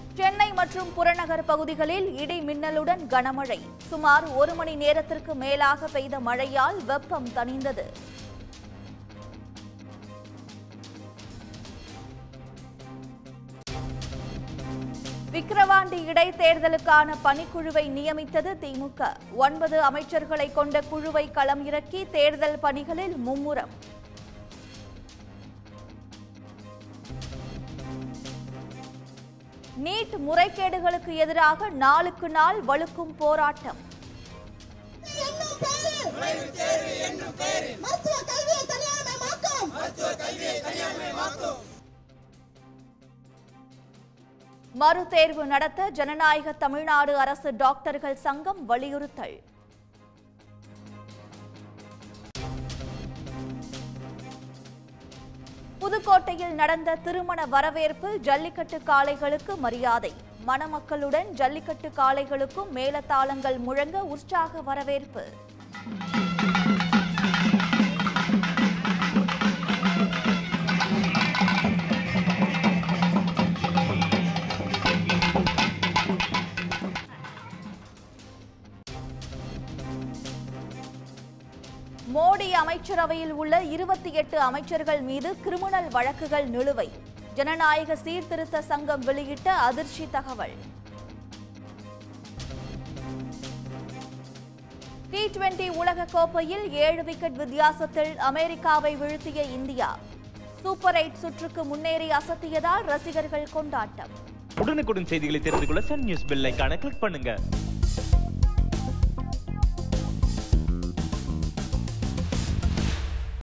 சென்னை மற்றும் புறநகர் பகுதிகளில் இடி மின்னலுடன் கனமழை சுமார் ஒரு மணி நேரத்திற்கு மேலாக பெய்த மழையால் வெப்பம் தணிந்தது விக்கிரவாண்டி இடைத்தேர்தலுக்கான பணிக்குழுவை நியமித்தது திமுக ஒன்பது அமைச்சர்களை கொண்ட குழுவை களம் இறக்கி தேர்தல் பணிகளில் மும்முரம் நீட் முறைகேடுகளுக்கு எதிராக நாளுக்கு நாள் வலுக்கும் போராட்டம் என்னும் பேரில் மருத்துவ கல்வியை தனியார்மயமாக்கும் மறுதேர்வு நடத்த ஜனநாயக தமிழ்நாடு அரசு டாக்டர்கள் சங்கம் வலியுறுத்தல் புதுக்கோட்டையில் நடந்த திருமண வரவேற்பு ஜல்லிக்கட்டு காளைகளுக்கு மரியாதை மணமக்களுடன் ஜல்லிக்கட்டு காளைகளுக்கும் மேளதாளங்கள் முழங்க உற்சாக வரவேற்பு மோடி அமைச்சரவையில் உள்ள இருபத்தி எட்டு அமைச்சர்கள் மீது கிரிமினல் வழக்குகள் நிலுவை ஜனநாயக சீர்திருத்த சங்கம் வெளியிட்ட அதிர்ச்சி தகவல் டி டுவெண்டி உலக கோப்பையில் ஏழு விக்கெட் வித்தியாசத்தில் அமெரிக்காவை வீழ்த்திய இந்தியா சூப்பர் எயிட் சுற்றுக்கு முன்னேறி அசத்தியதால் ரசிகர்கள் கொண்டாட்டம் உடனுக்குடன் செய்திகளை தெரிந்து கொள்ள சன் நியூஸ் பெல் ஐகானை கிளிக் பண்ணுங்க